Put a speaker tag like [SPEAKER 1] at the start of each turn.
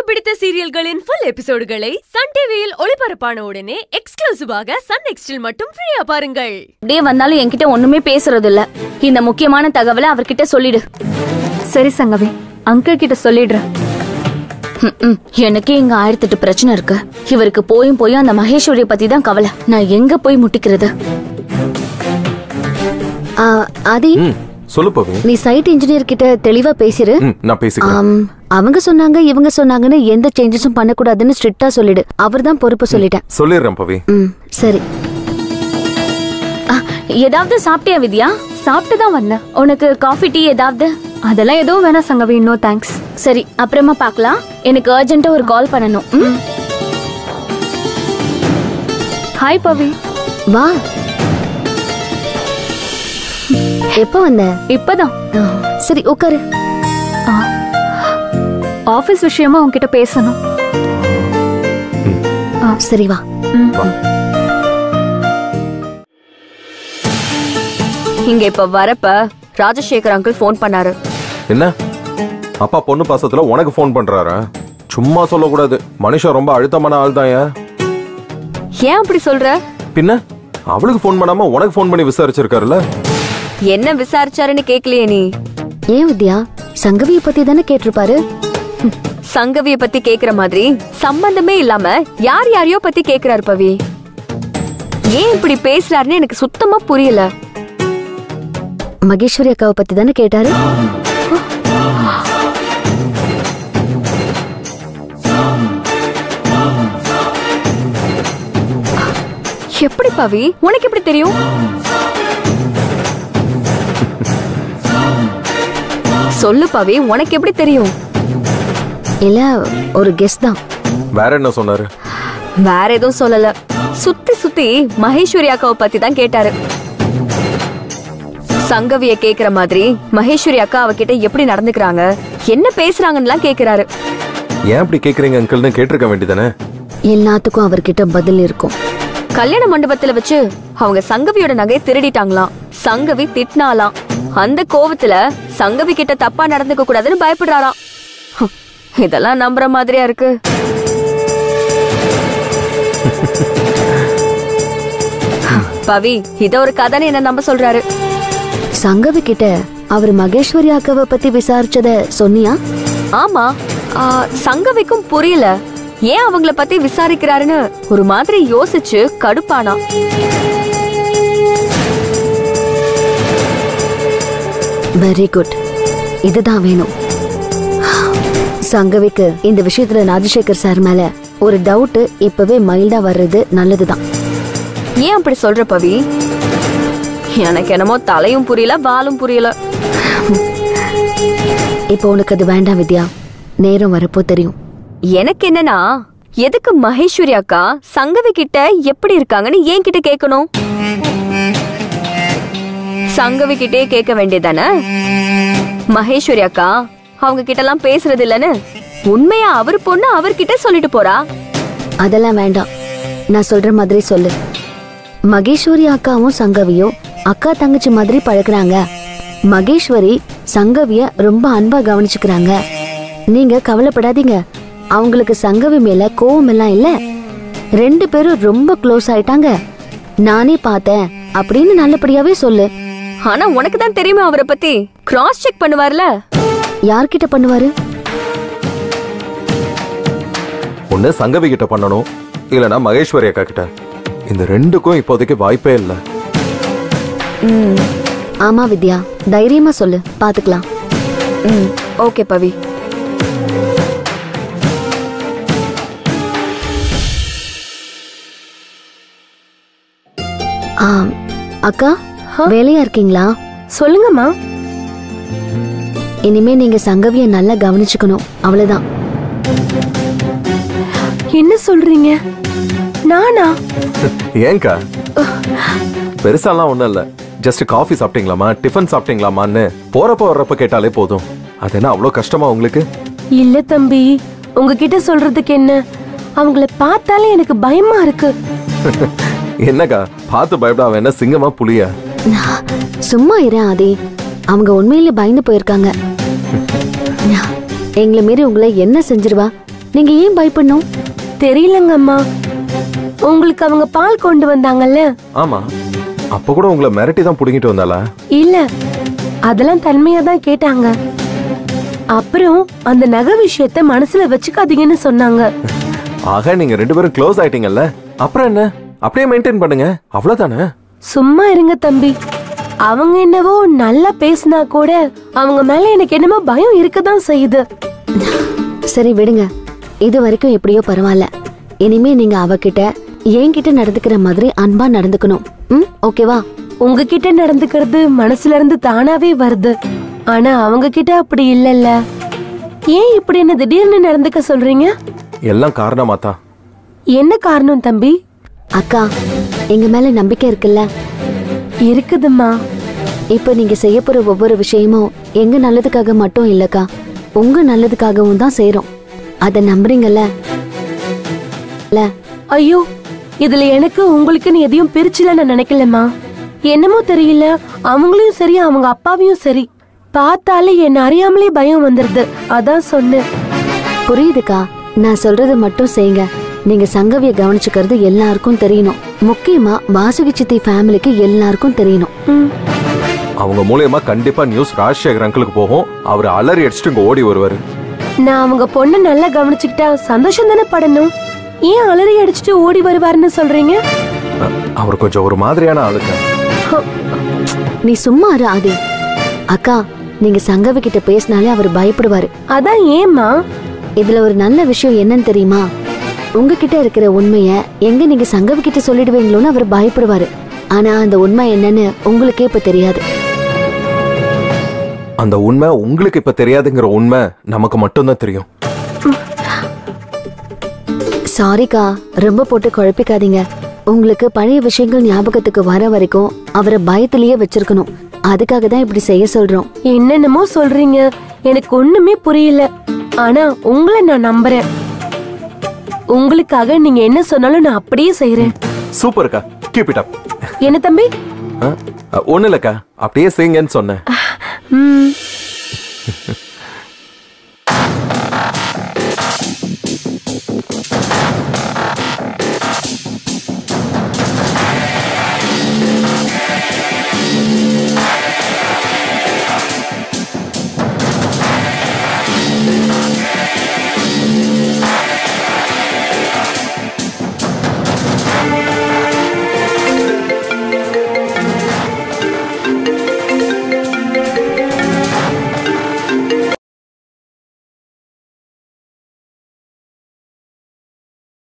[SPEAKER 1] பிடித்த சீரியல்களின் full எபிசோடுகளை Sun டிவியில் ஒளிபரப்பான உடனே எக்ஸ்க்ளூசிவாக சன் நெக்ஸ்டில் மட்டும் ஃப்ரீயா பாருங்கள்
[SPEAKER 2] அப்படியே வந்தாலும் என்கிட்ட ஒண்ணுமே பேசுறது இல்ல இந்த முக்கியமான தகவலை அவர்கிட்ட சொல்லிடு
[SPEAKER 3] சரி சங்கவி அங்கிள் கிட்ட சொல்லிடுறேன்
[SPEAKER 2] ம், ம். எனக்கே இங்க ஆயிரத்தெட்டு பிரச்சனை இருக்கு இவருக்கு போயும் போய் அந்த மகேஸ்வரிய பத்தி தான் கவலை நான் எங்க போய் முட்டிக்கிறது
[SPEAKER 4] ஆ, ஆதி
[SPEAKER 5] ம் சொல்லு பவி
[SPEAKER 4] நீ சைட் இன்ஜினியர் கிட்ட தெளிவா பேசிரு
[SPEAKER 5] ம் நான் பேசிக்கிறேன்
[SPEAKER 4] ஆம், அவங்க சொன்னாங்க இவங்க சொன்னாங்கன்னு எந்த சேஞ்சஸும் பண்ணக்கூடாதுன்னு ஸ்ட்ரிக்டா சொல்லிடு அவர்தான் பொறுப்பு சொல்லிட்டேன்
[SPEAKER 5] சொல்லிடுறேன் பவி
[SPEAKER 4] ம் சரி
[SPEAKER 2] ஆ, ஏதாவது சாப்பிட்டியா வித்யா
[SPEAKER 3] சாப்பிட்டு தான் வந்தேன்
[SPEAKER 2] உனக்கு காஃபி டீ ஏதாவது
[SPEAKER 3] அதெல்லாம் எதுவும் வேணாம் சங்கவி நோ தேங்க்ஸ்
[SPEAKER 2] சரி அப்புறமா பார்க்கலாம் எனக்கு அர்ஜென்ட்டா ஒரு கால் பண்ணணும் ம்?
[SPEAKER 3] ஹாய் பவி
[SPEAKER 4] வா எப்ப வந்த
[SPEAKER 3] இப்பதான்
[SPEAKER 4] ஆ, சரி உட்காரு
[SPEAKER 3] ஆபீஸ் விஷயமா உன்கிட்ட பேசணும்
[SPEAKER 4] சரி வா
[SPEAKER 3] ம்.
[SPEAKER 6] இங்க இப்ப வரப்ப ராஜசேகர் அங்கிள் ஃபோன் பண்ணாரு
[SPEAKER 5] என்ன அப்பா பொண்ணு பாசத்துல உனக்கு ஃபோன் பண்றாரா சும்மா சொல்லக்கூடாது மனுஷன் ரொம்ப அழுத்தமான ஆள் தான்
[SPEAKER 6] ஏன் அப்படி சொல்ற
[SPEAKER 5] பின்ன அவளுக்கு ஃபோன் பண்ணாம உனக்கு ஃபோன் பண்ணி விசாரிச்சிருக்காருல்ல
[SPEAKER 6] என்ன விசாரிச்சாருன்னு கேக்கலையே நீ
[SPEAKER 4] ஏன் வித்யா சங்கவிய பத்தி தானே கேட்டிருப்பாரு
[SPEAKER 6] சங்கவிய பத்தி கேக்குற மாதிரி சம்பந்தமே இல்லாம யார் யாரையோ பத்தி கேக்குறாரு பவி ஏன் இப்படி பேசுறாருன்னு எனக்கு சுத்தமா புரியல
[SPEAKER 4] மகேஸ்வரி அக்காவை பத்தி தானே கேட்டாரு
[SPEAKER 6] எப்படி பவி உனக்கு எப்படி தெரியும் சொல்லு பவி உனக்கு எப்படி தெரியும்
[SPEAKER 4] இல்ல ஒரு கெஸ்ட் தான்
[SPEAKER 5] வேற என்ன சொன்னாரு
[SPEAKER 6] வேற எதுவும் சொல்லல சுத்தி சுத்தி மகேஸ்வரி அக்காவை பத்தி தான் கேட்டாரு சங்கவிய கேக்குற மாதிரி மகேஸ்வரி அக்கா அவகிட்ட எப்படி நடந்துக்கிறாங்க என்ன பேசுறாங்கன்னு கேக்குறாரு
[SPEAKER 5] ஏன் இப்படி கேக்குறீங்க அங்கிள்னு கேட்டிருக்க வேண்டியதானே
[SPEAKER 4] எல்லாத்துக்கும் அவர்கிட்ட பதில் இருக்கும்
[SPEAKER 6] கல்யாண மண்டபத்துல வச்சு அவங்க சங்கவியோட நகையை திருடிட்டாங்களாம் சங்கவி திட்டினாலாம் அந்த கோவத்துல சங்கவி கிட்ட தப்பா நடந்துக்க கூடாதுன்னு பயப்படுறாராம் ஹம், இதெல்லாம் நம்புற மாதிரியா இருக்கு பவி இத ஒரு கதைன்னு என்ன நம்ப சொல்றாரு
[SPEAKER 4] சங்கவி கிட்ட அவர் மகேஸ்வரி அக்காவை பத்தி விசாரிச்சத சொன்னியா
[SPEAKER 6] ஆமா ஆ, சங்கவிக்கும் புரியல ஏன் அவங்கள பத்தி விசாரிக்கிறாருன்னு ஒரு மாதிரி யோசிச்சு கடுப்பானா
[SPEAKER 4] வெரி குட் இதுதான் வேணும் சங்கவிக்கு இந்த விஷயத்துல ராஜசேகர் சார் மேல ஒரு டவுட் இப்பவே மைல்டா வர்றது நல்லதுதான்
[SPEAKER 6] ஏன் அப்படி சொல்ற பவி எனக்கு என்னமோ தலையும் புரியல வாலும் புரியல
[SPEAKER 4] இப்போ உனக்கு அது வேண்டாம் வித்யா நேரம் வரப்போ தெரியும்
[SPEAKER 6] எனக்கு என்னன்னா எதுக்கு மகேஸ்வரி அக்கா சங்கவி கிட்ட எப்படி இருக்காங்கன்னு ஏன் கிட்ட கேட்கணும் சங்கவி கிட்டே கேட்க வேண்டியதானே மகேஸ்வரி அக்கா அவங்க கிட்ட எல்லாம் பேசுறது இல்லன்னு உண்மையா அவர் பொண்ணு அவர்கிட்ட சொல்லிட்டு போறா
[SPEAKER 4] அதெல்லாம் வேண்டாம் நான் சொல்ற மாதிரி சொல்லு மகேஸ்வரி அக்காவும் சங்கவியும் அக்கா தங்கச்சி மாதிரி பழகுறாங்க மகேஸ்வரி சங்கவிய ரொம்ப அன்பா கவனிச்சுக்கிறாங்க நீங்க கவலைப்படாதீங்க அவங்களுக்கு சங்கவி மேல கோவம் எல்லாம் இல்ல ரெண்டு பேரும் ரொம்ப க்ளோஸ் ஆயிட்டாங்க நானே பார்த்தேன் அப்படின்னு நல்லபடியாவே சொல்லு
[SPEAKER 6] ஆனா உனக்கு தான் தெரியுமா அவரை பத்தி கிராஸ் செக் பண்ணுவார்ல
[SPEAKER 4] யார்கிட்ட பண்ணுவாரு
[SPEAKER 5] ஒண்ணு சங்கவி கிட்ட பண்ணணும் இல்லனா மகேஸ்வரி அக்கா கிட்ட இந்த ரெண்டுக்கும் இப்போதைக்கு வாய்ப்பே இல்ல
[SPEAKER 4] ஆமா வித்யா தைரியமா சொல்லு பாத்துக்கலாம்
[SPEAKER 6] ம் ஓகே பவி
[SPEAKER 4] ஆ, அக்கா வேலையா இருக்கீங்களா
[SPEAKER 6] சொல்லுங்கம்மா
[SPEAKER 4] இனிமே நீங்க சங்கவிய நல்லா கவனிச்சுக்கணும் அவ்வளவுதான்
[SPEAKER 3] என்ன சொல்றீங்க நானா
[SPEAKER 5] ஏங்கா பெருசாலாம் ஒண்ணும் இல்ல ஜஸ்ட் காஃபி சாப்பிட்டீங்களாமா டிஃபன் சாப்பிட்டீங்களாமான்னு போறப்ப வர்றப்ப கேட்டாலே போதும் அது என்ன அவ்வளோ கஷ்டமா உங்களுக்கு
[SPEAKER 7] இல்ல தம்பி உங்ககிட்ட சொல்றதுக்கு என்ன அவங்கள பார்த்தாலே எனக்கு பயமா இருக்கு
[SPEAKER 5] என்னக்கா பார்த்து பயப்படாம என்ன சிங்கமா புலியா
[SPEAKER 4] சும்மா இரு ஆதி அவங்க உண்மையிலே பயந்து போயிருக்காங்க எங்களை மீறி உங்களை என்ன செஞ்சிருவா நீங்க ஏன் பயப்படணும்
[SPEAKER 7] தெரியலங்க அம்மா உங்களுக்கு அவங்க பால் கொண்டு வந்தாங்கல்ல
[SPEAKER 5] ஆமா அப்ப கூட உங்களை மிரட்டி தான் புடுங்கிட்டு வந்தாளா
[SPEAKER 7] இல்ல அதெல்லாம் தன்மையா தான் கேட்டாங்க அப்புறம் அந்த நகை விஷயத்த மனசுல வச்சுக்காதீங்கன்னு சொன்னாங்க
[SPEAKER 5] ஆக நீங்க ரெண்டு பேரும் க்ளோஸ் ஆயிட்டீங்கல்ல அப்புறம் என்ன அப்படியே மெயின்டைன் பண்ணுங்க அவ்வளவுதானே
[SPEAKER 7] சும்மா இருங்க தம்பி அவங்க என்னவோ நல்லா பேசினா கூட அவங்க மேல எனக்கு என்னமோ பயம் இருக்கதான் செய்யுது
[SPEAKER 4] சரி விடுங்க இது வரைக்கும் எப்படியோ பரவாயில்ல இனிமே நீங்க அவகிட்ட என்கிட்ட நடந்துக்கிற மாதிரி அன்பா நடந்துக்கணும் ம் ஓகேவா
[SPEAKER 7] உங்ககிட்ட நடந்துக்கிறது மனசுல இருந்து தானாவே வருது ஆனா அவங்க கிட்ட அப்படி இல்லல்ல ஏன் இப்படி என்ன திடீர்னு நடந்துக்க சொல்றீங்க
[SPEAKER 5] எல்லாம் காரணமா தான்
[SPEAKER 7] என்ன காரணம் தம்பி
[SPEAKER 4] அக்கா எங்க மேல நம்பிக்கை இருக்குல்ல
[SPEAKER 7] இருக்குதும்மா
[SPEAKER 4] இப்ப நீங்க செய்ய போற ஒவ்வொரு விஷயமும் எங்க நல்லதுக்காக மட்டும் இல்லக்கா உங்க நல்லதுக்காகவும் தான் செய்றோம் அத நம்புறீங்கல்ல இல்ல
[SPEAKER 7] ஐயோ இதுல எனக்கு உங்களுக்குன்னு எதையும் பிரிச்சுல நான் நினைக்கலம்மா என்னமோ தெரியல அவங்களையும் சரி அவங்க அப்பாவையும் சரி பார்த்தாலே என்ன அறியாமலே பயம் வந்துருது அதான் சொன்னேன்
[SPEAKER 4] புரியுதுக்கா நான் சொல்றது மட்டும் செய்யுங்க நீங்க சங்கவிய கவனிச்சுக்கிறது எல்லாருக்கும் தெரியணும் முக்கியமா வாசுகி சித்தி ஃபேமிலிக்கு எல்லாருக்கும் தெரியணும்
[SPEAKER 7] ம்,
[SPEAKER 5] அவங்க மூலியமா கண்டிப்பா நியூஸ் ராஜசேகர் அங்கிளுக்கு போகும் அவர் அலறி அடிச்சுட்டு இங்க ஓடி வருவாரு
[SPEAKER 7] நான் அவங்க பொண்ணை நல்லா கவனிச்சுக்கிட்டா சந்தோஷம் தானே படணும் ஏன் அலறி அடிச்சுட்டு ஓடி வருவாருன்னு சொல்றீங்க
[SPEAKER 5] அ- அவர் கொஞ்சம் ஒரு மாதிரியான ஆளுங்க
[SPEAKER 4] நீ சும்மா இரு ஆதி அக்கா நீங்க சங்கவி கிட்ட பேசினாலே அவர் பயப்படுவாரு
[SPEAKER 7] அதான் ஏம்மா
[SPEAKER 4] இதுல ஒரு நல்ல விஷயம் என்னன்னு தெரியுமா உங்ககிட்ட இருக்கிற உண்மைய எங்க நீங்க சங்கவி கிட்ட சொல்லிடுவீங்களோன்னு அவர் பயப்படுவாரு ஆனா அந்த உண்மை என்னன்னு உங்களுக்கே இப்ப தெரியாது
[SPEAKER 5] அந்த உண்மை உங்களுக்கு இப்ப தெரியாதுங்கிற உண்மை நமக்கு மட்டும்தான் தெரியும்
[SPEAKER 4] சாரிக்கா ரொம்ப போட்டு குழப்பிக்காதீங்க உங்களுக்கு பழைய விஷயங்கள் ஞாபகத்துக்கு வர வரைக்கும் அவரை பயத்திலேயே வச்சிருக்கணும் அதுக்காக தான் இப்படி செய்ய சொல்றோம்
[SPEAKER 7] என்னென்னமோ சொல்றீங்க எனக்கு ஒண்ணுமே புரியல ஆனா உங்களை நான் நம்புறேன் உங்களுக்காக நீங்க என்ன சொன்னாலும் நான் அப்படியே செய்யறேன்
[SPEAKER 5] சூப்பர்க்கா கீப் இட் அப்
[SPEAKER 7] என்ன தம்பி
[SPEAKER 5] ஒண்ணு இல்லக்கா அப்படியே செய்யுங்கன்னு சொன்னேன்
[SPEAKER 7] ம்